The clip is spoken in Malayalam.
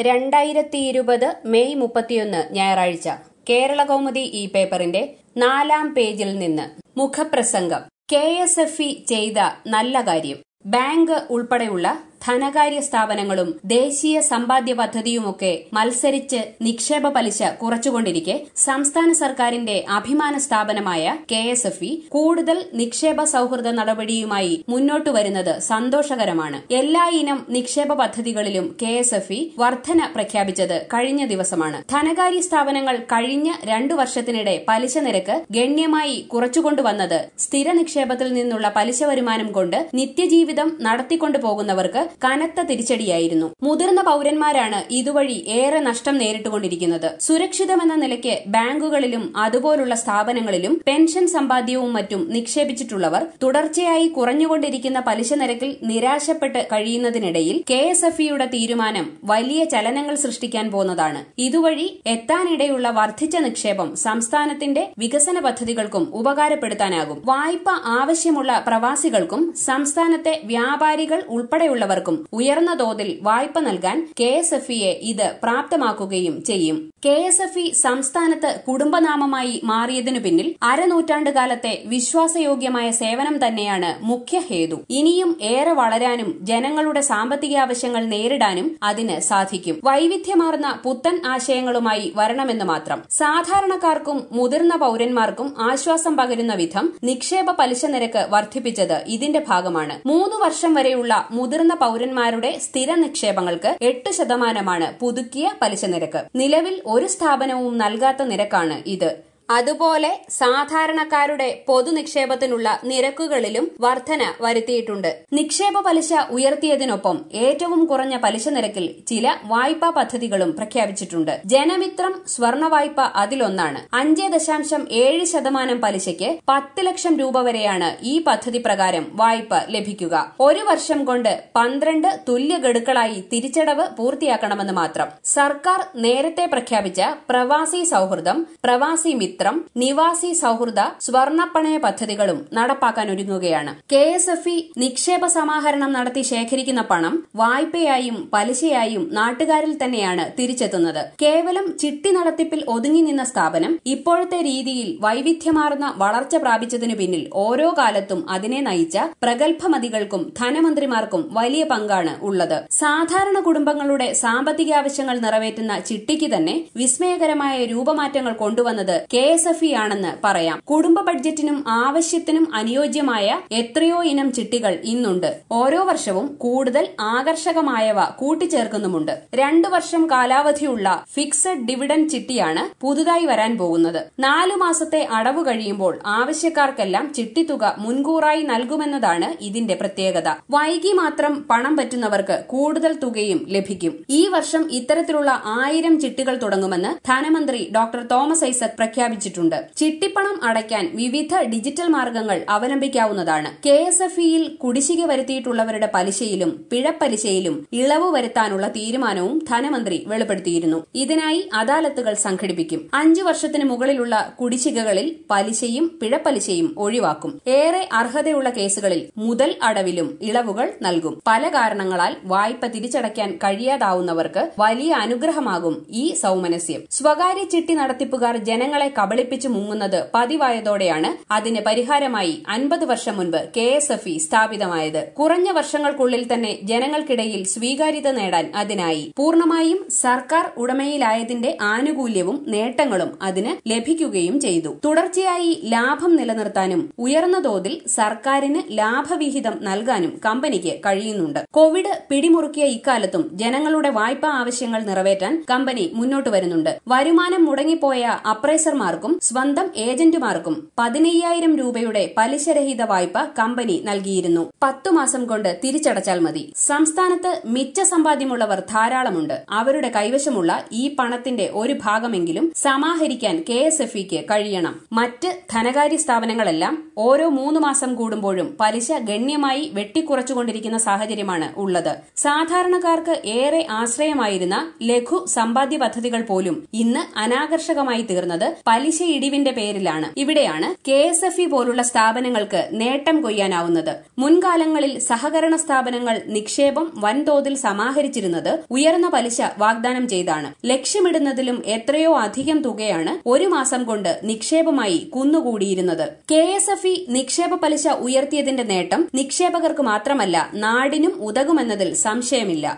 രണ്ടായിരത്തി ഇരുപത് മെയ് മുപ്പത്തിയൊന്ന് ഞായറാഴ്ച കേരള കൗമുദി ഈ പേപ്പറിന്റെ നാലാം പേജിൽ നിന്ന് മുഖപ്രസംഗം കെ എസ് എഫ് ഇ ചെയ്ത നല്ല കാര്യം ബാങ്ക് ഉൾപ്പെടെയുള്ള ധനകാര്യ സ്ഥാപനങ്ങളും ദേശീയ സമ്പാദ്യ പദ്ധതിയുമൊക്കെ മത്സരിച്ച് നിക്ഷേപ പലിശ കുറച്ചുകൊണ്ടിരിക്കെ സംസ്ഥാന സർക്കാരിന്റെ അഭിമാന സ്ഥാപനമായ കെ എസ് എഫ് ഇ കൂടുതൽ നിക്ഷേപ സൌഹൃദ നടപടിയുമായി മുന്നോട്ടു വരുന്നത് സന്തോഷകരമാണ് എല്ലാ ഇനം നിക്ഷേപ പദ്ധതികളിലും കെ എസ് എഫ് ഇ വർധന പ്രഖ്യാപിച്ചത് കഴിഞ്ഞ ദിവസമാണ് ധനകാര്യ സ്ഥാപനങ്ങൾ കഴിഞ്ഞ രണ്ടു വർഷത്തിനിടെ പലിശ നിരക്ക് ഗണ്യമായി കുറച്ചുകൊണ്ടുവന്നത് സ്ഥിര നിക്ഷേപത്തിൽ നിന്നുള്ള പലിശ വരുമാനം കൊണ്ട് നിത്യജീവിതം നടത്തിക്കൊണ്ടു പോകുന്നവർക്ക് കനത്ത തിരിച്ചടിയായിരുന്നു മുതിർന്ന പൌരന്മാരാണ് ഇതുവഴി ഏറെ നഷ്ടം നേരിട്ടുകൊണ്ടിരിക്കുന്നത് സുരക്ഷിതമെന്ന നിലയ്ക്ക് ബാങ്കുകളിലും അതുപോലുള്ള സ്ഥാപനങ്ങളിലും പെൻഷൻ സമ്പാദ്യവും മറ്റും നിക്ഷേപിച്ചിട്ടുള്ളവർ തുടർച്ചയായി കുറഞ്ഞുകൊണ്ടിരിക്കുന്ന പലിശ നിരക്കിൽ നിരാശപ്പെട്ട് കഴിയുന്നതിനിടയിൽ കെ എസ് എഫ് ഇയുടെ തീരുമാനം വലിയ ചലനങ്ങൾ സൃഷ്ടിക്കാൻ പോന്നതാണ് ഇതുവഴി എത്താനിടയുള്ള വർദ്ധിച്ച നിക്ഷേപം സംസ്ഥാനത്തിന്റെ വികസന പദ്ധതികൾക്കും ഉപകാരപ്പെടുത്താനാകും വായ്പ ആവശ്യമുള്ള പ്രവാസികൾക്കും സംസ്ഥാനത്തെ വ്യാപാരികൾ ഉൾപ്പെടെയുള്ളവർക്കും ഉയർന്ന തോതിൽ വായ്പ നൽകാൻ കെ എസ് എഫ് ഇയെ ഇത് പ്രാപ്തമാക്കുകയും ചെയ്യും കെ എസ് എഫ് ഇ സംസ്ഥാനത്ത് കുടുംബനാമമായി മാറിയതിനു പിന്നിൽ അരനൂറ്റാണ്ട് കാലത്തെ വിശ്വാസയോഗ്യമായ സേവനം തന്നെയാണ് മുഖ്യ ഹേതു ഇനിയും ഏറെ വളരാനും ജനങ്ങളുടെ സാമ്പത്തിക ആവശ്യങ്ങൾ നേരിടാനും അതിന് സാധിക്കും വൈവിധ്യമാർന്ന പുത്തൻ ആശയങ്ങളുമായി വരണമെന്ന് മാത്രം സാധാരണക്കാർക്കും മുതിർന്ന പൌരന്മാർക്കും ആശ്വാസം പകരുന്ന വിധം നിക്ഷേപ പലിശ നിരക്ക് വർദ്ധിപ്പിച്ചത് ഇതിന്റെ ഭാഗമാണ് മൂന്ന് വർഷം വരെയുള്ള മുതിർന്ന പൌരന്മാരുടെ സ്ഥിര നിക്ഷേപങ്ങൾക്ക് എട്ട് ശതമാനമാണ് പുതുക്കിയ പലിശ നിരക്ക് നിലവിൽ ഒരു സ്ഥാപനവും നൽകാത്ത നിരക്കാണ് ഇത് അതുപോലെ സാധാരണക്കാരുടെ പൊതുനിക്ഷേപത്തിനുള്ള നിരക്കുകളിലും വർധന വരുത്തിയിട്ടുണ്ട് നിക്ഷേപ പലിശ ഉയർത്തിയതിനൊപ്പം ഏറ്റവും കുറഞ്ഞ പലിശ നിരക്കിൽ ചില വായ്പാ പദ്ധതികളും പ്രഖ്യാപിച്ചിട്ടുണ്ട് ജനമിത്രം സ്വർണ വായ്പ അതിലൊന്നാണ് അഞ്ച് ദശാംശം ഏഴ് ശതമാനം പലിശയ്ക്ക് പത്ത് ലക്ഷം രൂപ വരെയാണ് ഈ പദ്ധതി പ്രകാരം വായ്പ ലഭിക്കുക ഒരു വർഷം കൊണ്ട് പന്ത്രണ്ട് തുല്യ ഗഡുക്കളായി തിരിച്ചടവ് പൂർത്തിയാക്കണമെന്ന് മാത്രം സർക്കാർ നേരത്തെ പ്രഖ്യാപിച്ച പ്രവാസി സൌഹൃദം പ്രവാസി മിത്രം നിവാസി സൌഹൃദ സ്വർണ്ണപ്പണയ പദ്ധതികളും നടപ്പാക്കാൻ ഒരുങ്ങുകയാണ് കെ എസ് എഫ് ഇ നിക്ഷേപ സമാഹരണം നടത്തി ശേഖരിക്കുന്ന പണം വായ്പയായും പലിശയായും നാട്ടുകാരിൽ തന്നെയാണ് തിരിച്ചെത്തുന്നത് കേവലം ചിട്ടി നടത്തിപ്പിൽ ഒതുങ്ങി നിന്ന സ്ഥാപനം ഇപ്പോഴത്തെ രീതിയിൽ വൈവിധ്യമാർന്ന വളർച്ച പ്രാപിച്ചതിനു പിന്നിൽ ഓരോ കാലത്തും അതിനെ നയിച്ച പ്രഗത്ഭമതികൾക്കും ധനമന്ത്രിമാർക്കും വലിയ പങ്കാണ് ഉള്ളത് സാധാരണ കുടുംബങ്ങളുടെ സാമ്പത്തിക ആവശ്യങ്ങൾ നിറവേറ്റുന്ന ചിട്ടിക്ക് തന്നെ വിസ്മയകരമായ രൂപമാറ്റങ്ങൾ കൊണ്ടുവന്നത് കെ എസ് എഫ് ഇ ആണെന്ന് പറയാം കുടുംബ ബഡ്ജറ്റിനും ആവശ്യത്തിനും അനുയോജ്യമായ എത്രയോ ഇനം ചിട്ടികൾ ഇന്നുണ്ട് ഓരോ വർഷവും കൂടുതൽ ആകർഷകമായവ കൂട്ടിച്ചേർക്കുന്നുമുണ്ട് രണ്ടു വർഷം കാലാവധിയുള്ള ഫിക്സഡ് ഡിവിഡൻ ചിട്ടിയാണ് പുതുതായി വരാൻ പോകുന്നത് നാലു മാസത്തെ അടവ് കഴിയുമ്പോൾ ആവശ്യക്കാർക്കെല്ലാം ചിട്ടിത്തുക മുൻകൂറായി നൽകുമെന്നതാണ് ഇതിന്റെ പ്രത്യേകത വൈകി മാത്രം പണം പറ്റുന്നവർക്ക് കൂടുതൽ തുകയും ലഭിക്കും ഈ വർഷം ഇത്തരത്തിലുള്ള ആയിരം ചിട്ടികൾ തുടങ്ങുമെന്ന് ധനമന്ത്രി ഡോക്ടർ തോമസ് ഐസക് പ്രഖ്യാപിച്ചിട്ടുണ്ട് ചിട്ടിപ്പണം അടയ്ക്കാൻ വിവിധ ഡിജിറ്റൽ മാർഗങ്ങൾ അവലംബിക്കാവുന്നതാണ് കെ എസ് എഫ് ഇയിൽ കുടിശ്ശിക വരുത്തിയിട്ടുള്ളവരുടെ പലിശയിലും പിഴപ്പലിശയിലും ഇളവ് വരുത്താനുള്ള തീരുമാനവും ധനമന്ത്രി വെളിപ്പെടുത്തിയിരുന്നു ഇതിനായി അദാലത്തുകൾ സംഘടിപ്പിക്കും അഞ്ചു വർഷത്തിന് മുകളിലുള്ള കുടിശ്ശികകളിൽ പലിശയും പിഴപ്പലിശയും ഒഴിവാക്കും ഏറെ അർഹതയുള്ള കേസുകളിൽ മുതൽ അടവിലും ഇളവുകൾ നൽകും പല കാരണങ്ങളാൽ വായ്പ തിരിച്ചടയ്ക്കാൻ കഴിയാതാവുന്നവർക്ക് വലിയ അനുഗ്രഹമാകും ഈ സൌമനസ്യം സ്വകാര്യ ചിട്ടി നടത്തിപ്പുകാർ ജനങ്ങളെ കബളിപ്പിച്ചു മുങ്ങുന്നത് പതിവായതോടെയാണ് അതിന് പരിഹാരമായി അൻപത് വർഷം മുൻപ് കെ എസ് എഫ് ഇ സ്ഥാപിതമായത് കുറഞ്ഞ വർഷങ്ങൾക്കുള്ളിൽ തന്നെ ജനങ്ങൾക്കിടയിൽ സ്വീകാര്യത നേടാൻ അതിനായി പൂർണ്ണമായും സർക്കാർ ഉടമയിലായതിന്റെ ആനുകൂല്യവും നേട്ടങ്ങളും അതിന് ലഭിക്കുകയും ചെയ്തു തുടർച്ചയായി ലാഭം നിലനിർത്താനും ഉയർന്ന തോതിൽ സർക്കാരിന് ലാഭവിഹിതം നൽകാനും കമ്പനിക്ക് കഴിയുന്നുണ്ട് കോവിഡ് പിടിമുറുക്കിയ ഇക്കാലത്തും ജനങ്ങളുടെ വായ്പാ ആവശ്യങ്ങൾ നിറവേറ്റാൻ കമ്പനി മുന്നോട്ട് വരുന്നുണ്ട് വരുമാനം മുടങ്ങിപ്പോയ അപ്രൈസർമാർക്കും സ്വന്തം ഏജന്റുമാർക്കും പതിനയ്യായിരം രൂപയുടെ പലിശരഹിത വായ്പ കമ്പനി നൽകിയിരുന്നു പത്തു മാസം കൊണ്ട് തിരിച്ചടച്ചാൽ മതി സംസ്ഥാനത്ത് മിച്ച സമ്പാദ്യമുള്ളവർ ധാരാളമുണ്ട് അവരുടെ കൈവശമുള്ള ഈ പണത്തിന്റെ ഒരു ഭാഗമെങ്കിലും സമാഹരിക്കാൻ കെ എസ് എഫ് ഇക്ക് കഴിയണം മറ്റ് ധനകാര്യ സ്ഥാപനങ്ങളെല്ലാം ഓരോ മൂന്ന് മാസം കൂടുമ്പോഴും പലിശ ഗണ്യമായി വെട്ടിക്കുറച്ചുകൊണ്ടിരിക്കുന്ന സാഹചര്യമാണ് ഉള്ളത് സാധാരണക്കാർക്ക് ഏറെ ആശ്രയമായിരുന്ന ലഘു സമ്പാദ്യ പദ്ധതികൾ പോലും ഇന്ന് അനാകർഷകമായി തീർന്നത് പലിശ പലിശ ഇടിവിന്റെ പേരിലാണ് ഇവിടെയാണ് കെ എസ് എഫ് ഇ പോലുള്ള സ്ഥാപനങ്ങൾക്ക് നേട്ടം കൊയ്യാനാവുന്നത് മുൻകാലങ്ങളിൽ സഹകരണ സ്ഥാപനങ്ങൾ നിക്ഷേപം വൻതോതിൽ സമാഹരിച്ചിരുന്നത് ഉയർന്ന പലിശ വാഗ്ദാനം ചെയ്താണ് ലക്ഷ്യമിടുന്നതിലും എത്രയോ അധികം തുകയാണ് ഒരു മാസം കൊണ്ട് നിക്ഷേപമായി കുന്നുകൂടിയിരുന്നത് കെ എസ് എഫ് ഇ നിക്ഷേപ പലിശ ഉയർത്തിയതിന്റെ നേട്ടം നിക്ഷേപകർക്ക് മാത്രമല്ല നാടിനും ഉതകുമെന്നതിൽ സംശയമില്ല